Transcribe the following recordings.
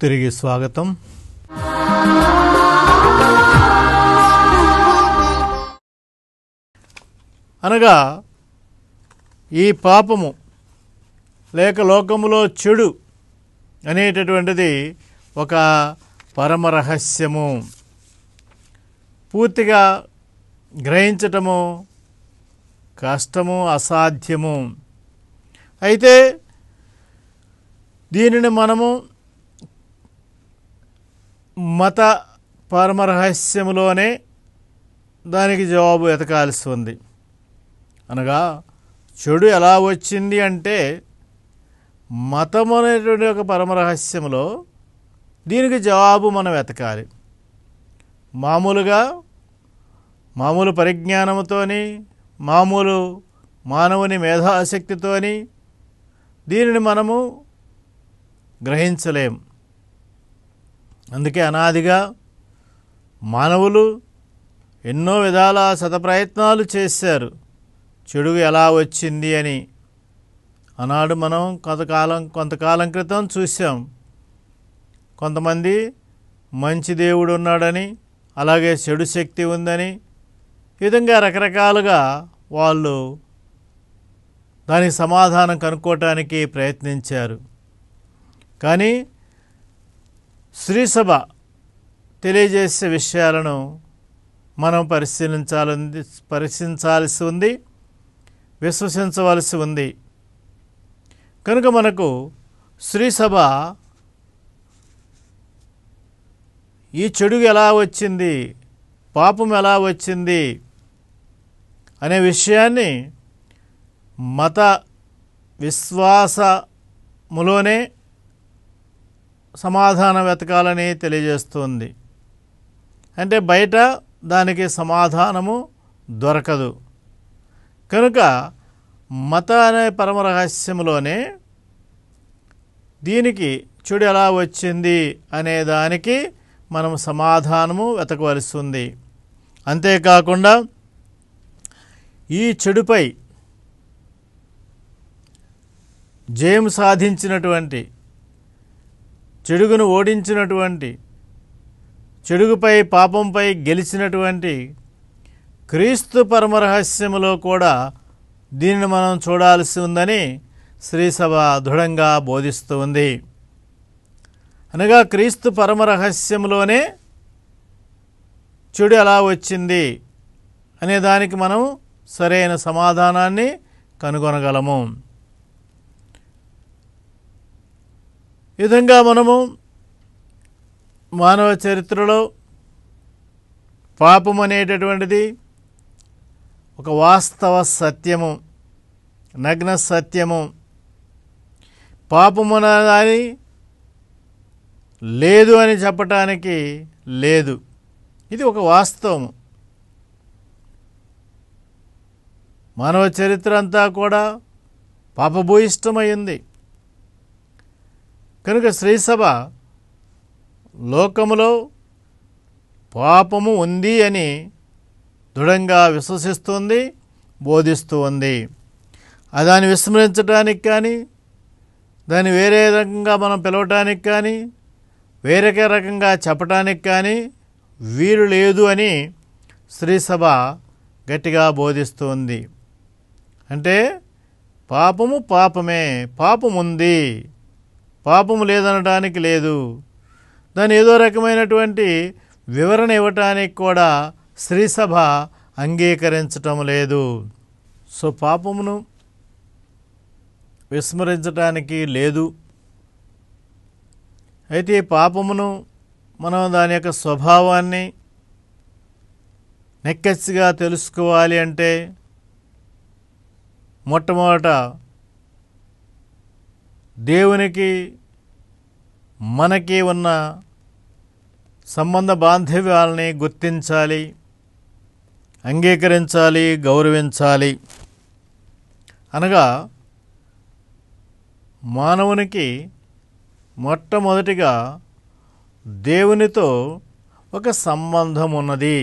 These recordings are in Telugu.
తిరిగి స్వాగతం అనగా ఈ పాపము లేక లోకములో చెడు అనేటటువంటిది ఒక పరమ రహస్యము పూర్తిగా గ్రహించటము కష్టము అసాధ్యము అయితే దీనిని మనము మత పరమరహస్యములోనే దానికి జవాబు వెతకాల్సి ఉంది అనగా చెడు ఎలా వచ్చింది అంటే మతం అనేటువంటి ఒక పరమరహస్యములో దీనికి జవాబు మనం వెతకాలి మామూలుగా మామూలు పరిజ్ఞానముతోని మామూలు మానవుని మేధాశక్తితోని దీనిని మనము గ్రహించలేం అందుకే అనాదిగా మానవులు ఎన్నో విధాల శతప్రయత్నాలు చేశారు చెడు ఎలా వచ్చింది అని ఆనాడు మనం కొంతకాలం కొంతకాలం క్రితం చూసాం కొంతమంది మంచి దేవుడు ఉన్నాడని అలాగే చెడు శక్తి ఉందని ఈ విధంగా రకరకాలుగా వాళ్ళు దానికి సమాధానం కనుక్కోవటానికి ప్రయత్నించారు కానీ శ్రీసభ తెలియజేసే విషయాలను మనం పరిశీలించాలి పరిశీలించాల్సి ఉంది విశ్వసించవలసి ఉంది కనుక మనకు శ్రీసభ ఈ చెడు ఎలా వచ్చింది పాపం ఎలా వచ్చింది అనే విషయాన్ని మత విశ్వాసములోనే సమాధానం వెతకాలని తెలియజేస్తుంది అంటే బయట దానికి సమాధానము దొరకదు కనుక మత అనే పరమ రహస్యంలోనే దీనికి చెడు ఎలా వచ్చింది అనే దానికి మనం సమాధానము వెతకవలసి ఉంది అంతేకాకుండా ఈ చెడుపై జయం సాధించినటువంటి చెడుగును ఓడించినటువంటి చెడుగుపై పాపంపై గెలిచినటువంటి క్రీస్తు పరమరహస్యములో కూడా దీనిని మనం చూడాల్సి ఉందని శ్రీసభ దృఢంగా బోధిస్తూ ఉంది అనగా క్రీస్తు పరమరహస్యములోనే చెడు ఎలా వచ్చింది అనే దానికి మనం సరైన సమాధానాన్ని కనుగొనగలము ఈ విధంగా మనము మానవ చరిత్రలో పాపం అనేటటువంటిది ఒక వాస్తవ సత్యము నగ్న సత్యము పాపము దాని లేదు అని చెప్పటానికి లేదు ఇది ఒక వాస్తవము మానవ చరిత్ర అంతా కూడా పాపభూయిష్టమైంది కనుక శ్రీసభ లోకములో పాపము ఉంది అని దృఢంగా విశ్వసిస్తుంది బోధిస్తూ ఉంది ఆ దాన్ని విస్మరించడానికి కానీ దాన్ని వేరే రకంగా మనం పిలవటానికి కానీ వేరే రకంగా చెప్పటానికి కానీ వీలు లేదు అని శ్రీసభ గట్టిగా బోధిస్తుంది అంటే పాపము పాపమే పాపం ఉంది పాపము లేదనడానికి లేదు దాని ఏదో రకమైనటువంటి వివరణ ఇవ్వటానికి కూడా శ్రీసభ అంగీకరించటం లేదు సో పాపమును విస్మరించటానికి లేదు అయితే ఈ పాపమును మనం దాని యొక్క స్వభావాన్ని నెక్కచ్చిగా తెలుసుకోవాలి అంటే మొట్టమొదట దేవునికి మనకి ఉన్న సంబంధ బాంధవ్యాలని గుర్తించాలి అంగీకరించాలి గౌరవించాలి అనగా మానవునికి మొట్టమొదటిగా దేవునితో ఒక సంబంధం ఉన్నది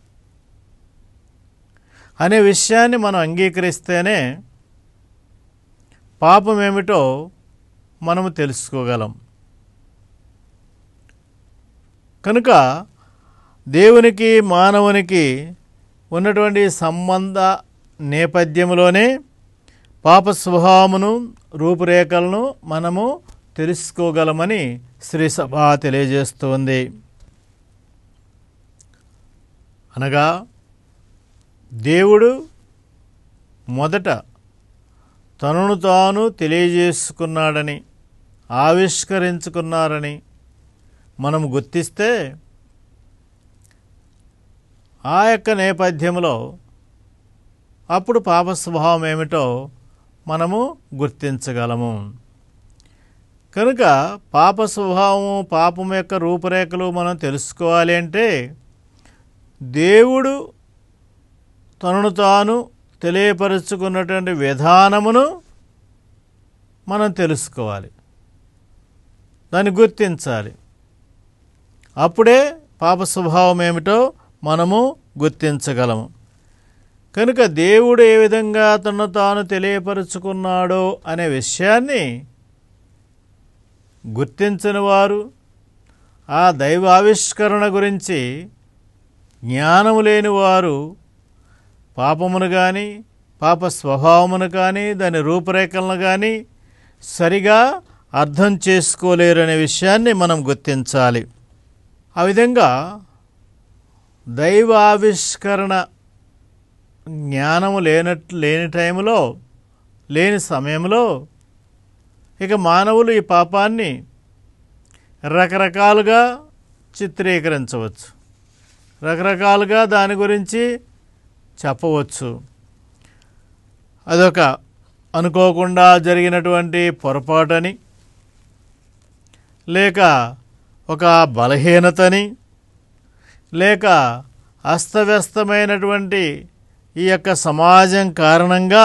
అనే విషయాన్ని మనం అంగీకరిస్తేనే పాపం ఏమిటో మనము తెలుసుకోగలం కనుక దేవునికి మానవునికి ఉన్నటువంటి సంబంధ నేపథ్యంలోనే పాప స్వభావమును రూపురేఖలను మనము తెలుసుకోగలమని శ్రీ సభ తెలియజేస్తుంది అనగా దేవుడు మొదట తనను తాను తెలియజేసుకున్నాడని ఆవిష్కరించుకున్నారని మనం గుర్తిస్తే ఆ యొక్క నేపథ్యంలో అప్పుడు పాప స్వభావం ఏమిటో మనము గుర్తించగలము కనుక పాప స్వభావము పాపం యొక్క రూపురేఖలు మనం తెలుసుకోవాలి అంటే దేవుడు తనను తాను తెలియపరుచుకున్నటువంటి విధానమును మనం తెలుసుకోవాలి దాన్ని గుర్తించాలి అప్పుడే పాప స్వభావం ఏమిటో మనము గుర్తించగలము కనుక దేవుడు ఏ విధంగా తను తాను తెలియపరుచుకున్నాడో అనే విషయాన్ని గుర్తించని వారు ఆ దైవావిష్కరణ గురించి జ్ఞానము లేని వారు పాపమును కానీ పాప స్వభావమును కానీ దాని రూపురేఖలను కానీ సరిగా అర్థం చేసుకోలేరు అనే విషయాన్ని మనం గుర్తించాలి ఆ విధంగా దైవావిష్కరణ జ్ఞానము లేనట్లు లేని టైంలో లేని సమయంలో ఇక మానవులు ఈ పాపాన్ని రకరకాలుగా చిత్రీకరించవచ్చు రకరకాలుగా దాని గురించి చెప్పవచ్చు అదొక అనుకోకుండా జరిగినటువంటి పొరపాటని లేక ఒక బలహీనతని లేక అస్తవ్యస్తమైనటువంటి ఈ యొక్క సమాజం కారణంగా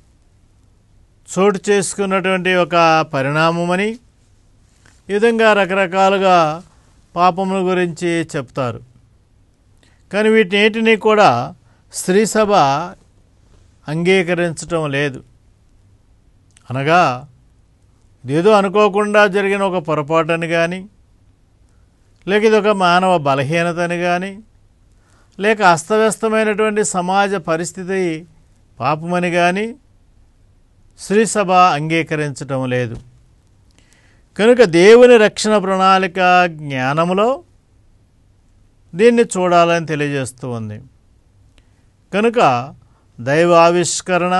చోటు చేసుకున్నటువంటి ఒక పరిణామమని ఈ విధంగా రకరకాలుగా పాపముల గురించి చెప్తారు కానీ వీటినేటిని కూడా స్త్రీ సభ అంగీకరించటం లేదు అనగా ఏదో అనుకోకుండా జరిగిన ఒక పొరపాటుని కానీ లేక ఇది ఒక మానవ బలహీనతని కానీ లేక అస్తవ్యస్తమైనటువంటి సమాజ పరిస్థితి పాపమని కానీ శ్రీ సభ అంగీకరించటం లేదు కనుక దేవుని రక్షణ ప్రణాళిక జ్ఞానములో దీన్ని చూడాలని తెలియజేస్తూ ఉంది కనుక దైవ ఆవిష్కరణ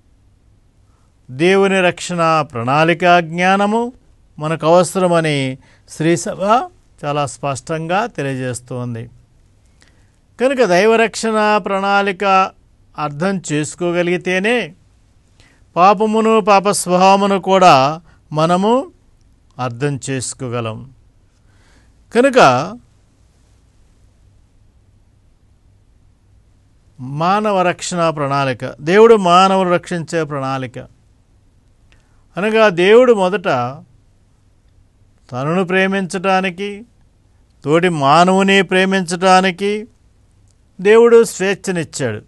దేవుని రక్షణ ప్రణాళిక జ్ఞానము మనకు అవసరమని శ్రీసభ చాలా స్పష్టంగా తెలియజేస్తోంది కనుక దైవరక్షణ ప్రణాళిక అర్థం చేసుకోగలిగితేనే పాపమును పాప స్వభావమును కూడా మనము అర్థం చేసుకోగలం కనుక మానవ రక్షణ ప్రణాళిక దేవుడు మానవుడు రక్షించే ప్రణాళిక అనగా దేవుడు మొదట తనను ప్రేమించటానికి తోటి మానవుని ప్రేమించటానికి దేవుడు స్వేచ్ఛనిచ్చాడు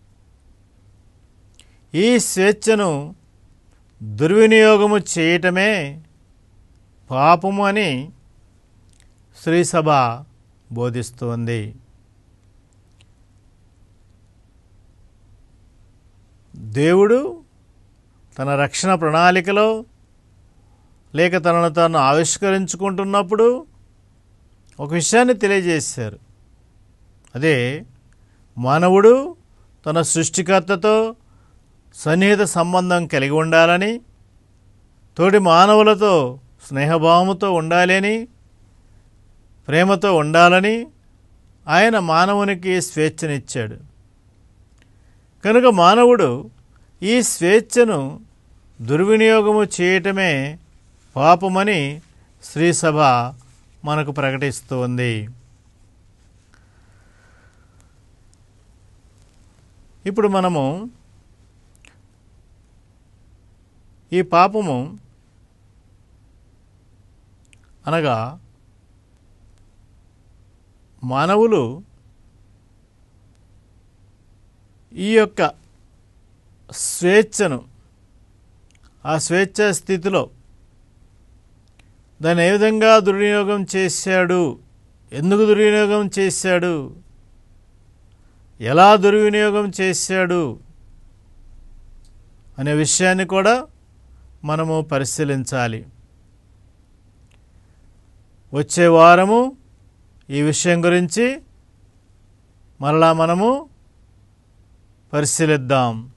ఈ స్వేచ్ఛను దుర్వినియోగము చేయటమే పాపము అని శ్రీసభ బోధిస్తోంది దేవుడు తన రక్షణ ప్రణాళికలో లేక తనను తాను ఆవిష్కరించుకుంటున్నప్పుడు ఒక విషయాన్ని తెలియజేశారు అదే మానవుడు తన సృష్టికర్తతో సన్నిహిత సంబంధం కలిగి ఉండాలని తోటి మానవులతో స్నేహభావముతో ఉండాలని ప్రేమతో ఉండాలని ఆయన మానవునికి స్వేచ్ఛనిచ్చాడు కనుక మానవుడు ఈ స్వేచ్ఛను దుర్వినియోగము చేయటమే పాపమని శ్రీసభ మనకు ప్రకటిస్తుంది ఇప్పుడు మనము ఈ పాపము అనగా మానవులు ఈ యొక్క స్వేచ్ఛను ఆ స్వేచ్ఛ స్థితిలో దాన్ని ఏ విధంగా దుర్వినియోగం చేశాడు ఎందుకు దుర్వినియోగం చేశాడు ఎలా దుర్వినియోగం చేశాడు అనే విషయాన్ని కూడా మనము పరిశీలించాలి వచ్చే వారము ఈ విషయం గురించి మరలా మనము పరిశీలిద్దాం